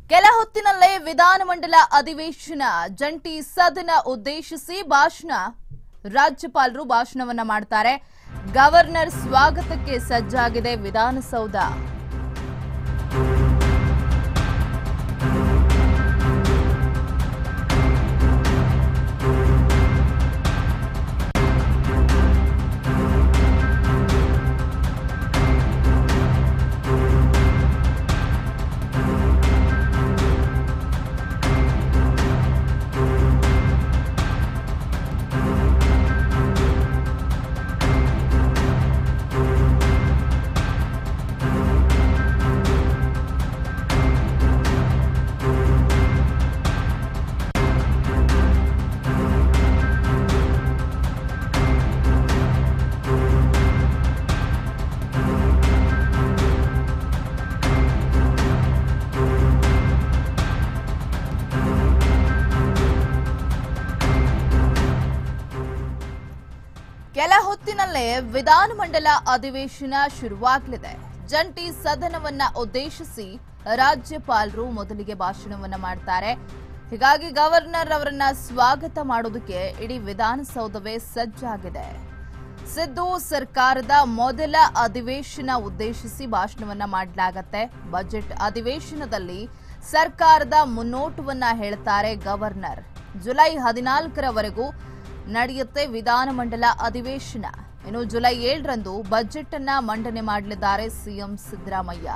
ಕೆಲ ಹೊತ್ತಿನಲ್ಲೇ ವಿಧಾನಮಂಡಲ ಅಧಿವೇಶನ ಜಂಟಿ ಸದನ ಉದ್ದೇಶಿಸಿ ಭಾಷಣ ರಾಜ್ಯಪಾಲರು ಭಾಷಣವನ್ನ ಮಾಡ್ತಾರೆ ಗವರ್ನರ್ ಸ್ವಾಗತಕ್ಕೆ ಸಜ್ಜಾಗಿದೆ ವಿಧಾನಸೌಧ ಕೆಲ ಹೊತ್ತಿನಲ್ಲೇ ವಿಧಾನಮಂಡಲ ಅಧಿವೇಶನ ಶುರುವಾಗಲಿದೆ ಜಂಟಿ ಸದನವನ್ನ ಉದ್ದೇಶಿಸಿ ರಾಜ್ಯಪಾಲರು ಮೊದಲಿಗೆ ಭಾಷಣವನ್ನ ಮಾಡ್ತಾರೆ ಹೀಗಾಗಿ ಗವರ್ನರ್ ಅವರನ್ನ ಸ್ವಾಗತ ಮಾಡೋದಕ್ಕೆ ಇಡೀ ವಿಧಾನಸೌಧವೇ ಸಜ್ಜಾಗಿದೆ ಸಿದ್ದು ಸರ್ಕಾರದ ಮೊದಲ ಅಧಿವೇಶನ ಉದ್ದೇಶಿಸಿ ಭಾಷಣವನ್ನ ಮಾಡಲಾಗತ್ತೆ ಬಜೆಟ್ ಅಧಿವೇಶನದಲ್ಲಿ ಸರ್ಕಾರದ ಮುನ್ನೋಟವನ್ನ ಹೇಳ್ತಾರೆ ಗವರ್ನರ್ ಜುಲೈ ಹದಿನಾಲ್ಕರವರೆಗೂ ನಡೆಯುತ್ತೆ ವಿಧಾನಮಂಡಲ ಅಧಿವೇಶನ ಇನ್ನು ಜುಲೈ ಏಳರಂದು ಬಜೆಟ್ ಅನ್ನ ಮಂಡನೆ ಮಾಡಲಿದ್ದಾರೆ ಸಿಎಂ ಸಿದ್ದರಾಮಯ್ಯ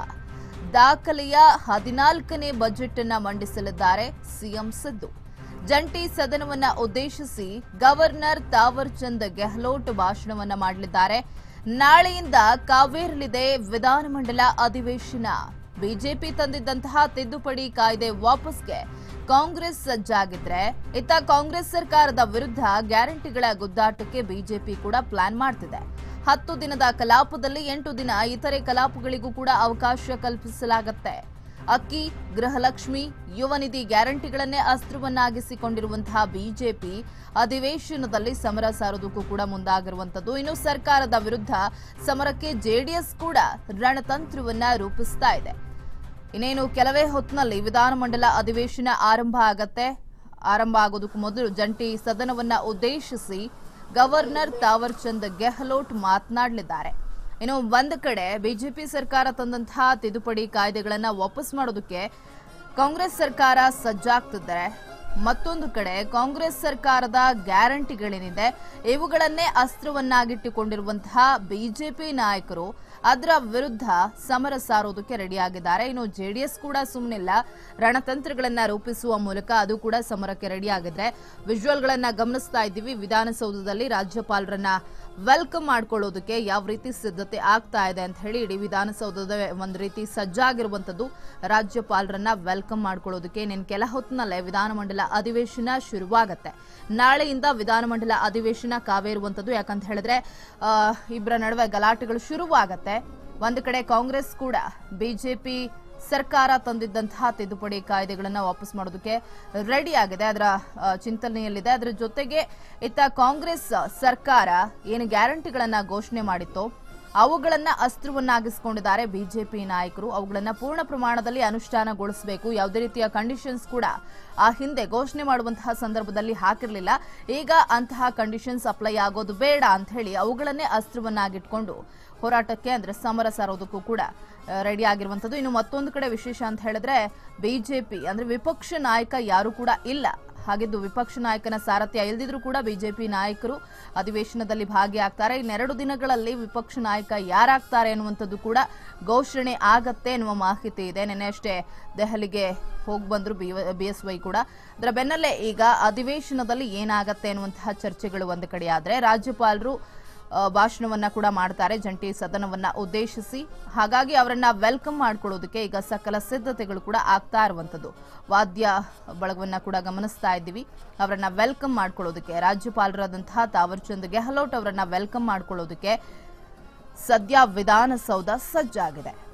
ದಾಖಲೆಯ ಹದಿನಾಲ್ಕನೇ ಬಜೆಟ್ ಅನ್ನ ಮಂಡಿಸಲಿದ್ದಾರೆ ಸಿಎಂ ಸಿದ್ದು ಜಂಟಿ ಸದನವನ್ನ ಉದ್ದೇಶಿಸಿ ಗವರ್ನರ್ ತಾವರ್ ಚಂದ್ ಗೆಹ್ಲೋಟ್ ಭಾಷಣವನ್ನ ಮಾಡಲಿದ್ದಾರೆ ನಾಳೆಯಿಂದ ಕಾವೇರಲಿದೆ ವಿಧಾನಮಂಡಲ ಅಧಿವೇಶನ ಬಿಜೆಪಿ ತಂದಿದ್ದಂತಹ ತಿದ್ದುಪಡಿ ಕಾಯ್ದೆ ವಾಪಸ್ಗೆ ಕಾಂಗ್ರೆಸ್ ಸಜ್ಜಾಗಿದ್ರೆ ಇತ್ತ ಕಾಂಗ್ರೆಸ್ ಸರ್ಕಾರದ ವಿರುದ್ಧ ಗ್ಯಾರಂಟಿಗಳ ಗುದ್ದಾಟಕ್ಕೆ ಬಿಜೆಪಿ ಕೂಡ ಪ್ಲಾನ್ ಮಾಡ್ತಿದೆ ಹತ್ತು ದಿನದ ಕಲಾಪದಲ್ಲಿ ಎಂಟು ದಿನ ಇತರೆ ಕಲಾಪಗಳಿಗೂ ಕೂಡ ಅವಕಾಶ ಕಲ್ಪಿಸಲಾಗುತ್ತೆ ಅಕ್ಕಿ ಗೃಹಲಕ್ಷ್ಮಿ ಯುವ ನಿಧಿ ಗ್ಯಾರಂಟಿಗಳನ್ನೇ ಅಸ್ತ್ರವನ್ನಾಗಿಸಿಕೊಂಡಿರುವಂತಹ ಬಿಜೆಪಿ ಅಧಿವೇಶನದಲ್ಲಿ ಸಮರ ಸಾರೋದಕ್ಕೂ ಕೂಡ ಮುಂದಾಗಿರುವಂತದ್ದು ಇನ್ನು ಸರ್ಕಾರದ ವಿರುದ್ಧ ಸಮರಕ್ಕೆ ಜೆಡಿಎಸ್ ಕೂಡ ರಣತಂತ್ರವನ್ನ ರೂಪಿಸ್ತಾ ಇದೆ ಇನ್ನೇನು ಕೆಲವೇ ಹೊತ್ತಿನಲ್ಲಿ ವಿಧಾನಮಂಡಲ ಅಧಿವೇಶನ ಆರಂಭ ಆಗತ್ತೆ ಆರಂಭ ಆಗೋದಕ್ಕೂ ಮೊದಲು ಜಂಟಿ ಸದನವನ್ನ ಉದ್ದೇಶಿಸಿ ಗವರ್ನರ್ ತಾವರ್ ಚಂದ್ ಗೆಹ್ಲೋಟ್ ಮಾತನಾಡಲಿದ್ದಾರೆ ಇನ್ನು ಒಂದ್ ಕಡೆ ಬಿಜೆಪಿ ಸರ್ಕಾರ ತಂದಂತಹ ತಿದ್ದುಪಡಿ ಕಾಯ್ದೆಗಳನ್ನ ವಾಪಸ್ ಮಾಡೋದಕ್ಕೆ ಕಾಂಗ್ರೆಸ್ ಸರ್ಕಾರ ಸಜ್ಜಾಗ್ತಿದ್ದಾರೆ ಮತ್ತೊಂದು ಕಡೆ ಕಾಂಗ್ರೆಸ್ ಸರ್ಕಾರದ ಗ್ಯಾರಂಟಿಗಳೇನಿದೆ ಇವುಗಳನ್ನೇ ಅಸ್ತ್ರವನ್ನಾಗಿಟ್ಟುಕೊಂಡಿರುವಂತಹ ಬಿಜೆಪಿ ನಾಯಕರು ಅದರ ವಿರುದ್ಧ ಸಮರ ಸಾರೋದಕ್ಕೆ ರೆಡಿಯಾಗಿದ್ದಾರೆ ಇನ್ನು ಜೆಡಿಎಸ್ ಕೂಡ ಸುಮ್ಮನಿಲ್ಲ ರಣತಂತ್ರಗಳನ್ನ ರೂಪಿಸುವ ಮೂಲಕ ಅದು ಕೂಡ ಸಮರಕ್ಕೆ ರೆಡಿಯಾಗಿದ್ರೆ ವಿಜುವಲ್ಗಳನ್ನ ಗಮನಿಸ್ತಾ ಇದ್ದೀವಿ ವಿಧಾನಸೌಧದಲ್ಲಿ ರಾಜ್ಯಪಾಲರನ್ನ ವೆಲ್ಕಮ್ ಮಾಡ್ಕೊಳ್ಳೋದಕ್ಕೆ ಯಾವ ರೀತಿ ಸಿದ್ಧತೆ ಆಗ್ತಾ ಇದೆ ಅಂತ ಹೇಳಿ ಇಡೀ ವಿಧಾನಸೌಧದ ಒಂದು ರೀತಿ ಸಜ್ಜಾಗಿರುವಂತದ್ದು ರಾಜ್ಯಪಾಲರನ್ನ ವೆಲ್ಕಮ್ ಮಾಡ್ಕೊಳ್ಳೋದಕ್ಕೆ ಇನ್ನೇನು ಕೆಲ ಹೊತ್ತಿನಲ್ಲೇ ವಿಧಾನಮಂಡಲ ಅಧಿವೇಶನ ಶುರುವಾಗತ್ತೆ ನಾಳೆಯಿಂದ ವಿಧಾನಮಂಡಲ ಅಧಿವೇಶನ ಕಾವೇರುವಂತದ್ದು ಯಾಕಂತ ಹೇಳಿದ್ರೆ ಆ, ಇಬ್ಬರ ನಡುವೆ ಗಲಾಟೆಗಳು ಶುರುವಾಗತ್ತೆ ಒಂದು ಕಡೆ ಕಾಂಗ್ರೆಸ್ ಕೂಡ ಬಿಜೆಪಿ ಸರ್ಕಾರ ತಂದಿದ್ದಂತಹ ತಿದ್ದುಪಡಿ ಕಾಯ್ದೆಗಳನ್ನ ವಾಪಸ್ ಮಾಡೋದಕ್ಕೆ ರೆಡಿ ಆಗಿದೆ ಅದರ ಆ, ಚಿಂತನೆಯಲ್ಲಿದೆ ಅದರ ಜೊತೆಗೆ ಇತ್ತ ಕಾಂಗ್ರೆಸ್ ಸರ್ಕಾರ ಏನು ಗ್ಯಾರಂಟಿಗಳನ್ನ ಘೋಷಣೆ ಮಾಡಿತ್ತೋ ಅವುಗಳನ್ನ ಅಸ್ತ್ರವನ್ನಾಗಿಸಿಕೊಂಡಿದ್ದಾರೆ ಬಿಜೆಪಿ ನಾಯಕರು ಅವುಗಳನ್ನ ಪೂರ್ಣ ಪ್ರಮಾಣದಲ್ಲಿ ಅನುಷ್ಠಾನಗೊಳಿಸಬೇಕು ಯಾವುದೇ ರೀತಿಯ ಕಂಡೀಷನ್ಸ್ ಕೂಡ ಆ ಹಿಂದೆ ಘೋಷಣೆ ಮಾಡುವಂತಹ ಸಂದರ್ಭದಲ್ಲಿ ಹಾಕಿರಲಿಲ್ಲ ಈಗ ಅಂತಹ ಕಂಡೀಷನ್ಸ್ ಅಪ್ಲೈ ಆಗೋದು ಬೇಡ ಅಂತ ಹೇಳಿ ಅವುಗಳನ್ನೇ ಅಸ್ತ್ರವನ್ನಾಗಿಟ್ಕೊಂಡು ಹೋರಾಟಕ್ಕೆ ಅಂದ್ರೆ ಸಮರ ಸಾರೋದಕ್ಕೂ ಕೂಡ ರೆಡಿ ಆಗಿರುವಂತದ್ದು ಇನ್ನು ಮತ್ತೊಂದು ಕಡೆ ವಿಶೇಷ ಅಂತ ಹೇಳಿದ್ರೆ ಬಿಜೆಪಿ ಅಂದ್ರೆ ವಿಪಕ್ಷ ನಾಯಕ ಯಾರು ಕೂಡ ಇಲ್ಲ ಹಾಗಿದ್ದು ವಿಪಕ್ಷ ನಾಯಕನ ಸಾರಥ್ಯ ಇಲ್ದಿದ್ರು ಕೂಡ ಬಿಜೆಪಿ ನಾಯಕರು ಅಧಿವೇಶನದಲ್ಲಿ ಭಾಗಿಯಾಗ್ತಾರೆ ಇನ್ನೆರಡು ದಿನಗಳಲ್ಲಿ ವಿಪಕ್ಷ ನಾಯಕ ಯಾರಾಗ್ತಾರೆ ಅನ್ನುವಂಥದ್ದು ಕೂಡ ಘೋಷಣೆ ಆಗತ್ತೆ ಎನ್ನುವ ಮಾಹಿತಿ ಇದೆ ನಿನ್ನೆ ಅಷ್ಟೇ ದೆಹಲಿಗೆ ಹೋಗಿ ಬಂದ್ರು ಬಿ ಎಸ್ ವೈ ಕೂಡ ಅದರ ಬೆನ್ನಲ್ಲೇ ಈಗ ಅಧಿವೇಶನದಲ್ಲಿ ಏನಾಗತ್ತೆ ಅನ್ನುವಂತಹ ಚರ್ಚೆಗಳು ಒಂದು ಕಡೆ ಆದ್ರೆ ರಾಜ್ಯಪಾಲರು ಆ, ಭಾಷಣವನ್ನ ಕೂಡ ಮಾಡ್ತಾರೆ ಜಂಟಿ ಸದನವನ್ನ ಉದ್ದೇಶಿಸಿ ಹಾಗಾಗಿ ಅವರನ್ನ ವೆಲ್ಕಮ್ ಮಾಡ್ಕೊಳ್ಳೋದಕ್ಕೆ ಈಗ ಸಕಲ ಸಿದ್ಧತೆಗಳು ಕೂಡ ಆಗ್ತಾ ಇರುವಂತದ್ದು ವಾದ್ಯ ಬಳಗವನ್ನ ಕೂಡ ಗಮನಿಸ್ತಾ ಇದ್ದೀವಿ ಅವರನ್ನ ವೆಲ್ಕಮ್ ಮಾಡ್ಕೊಳ್ಳೋದಕ್ಕೆ ರಾಜ್ಯಪಾಲರಾದಂತಹ ತಾವರ್ಚಂದ್ ಗೆಹ್ಲೋಟ್ ಅವರನ್ನ ವೆಲ್ಕಮ್ ಮಾಡ್ಕೊಳ್ಳೋದಕ್ಕೆ ಸದ್ಯ ವಿಧಾನಸೌಧ ಸಜ್ಜಾಗಿದೆ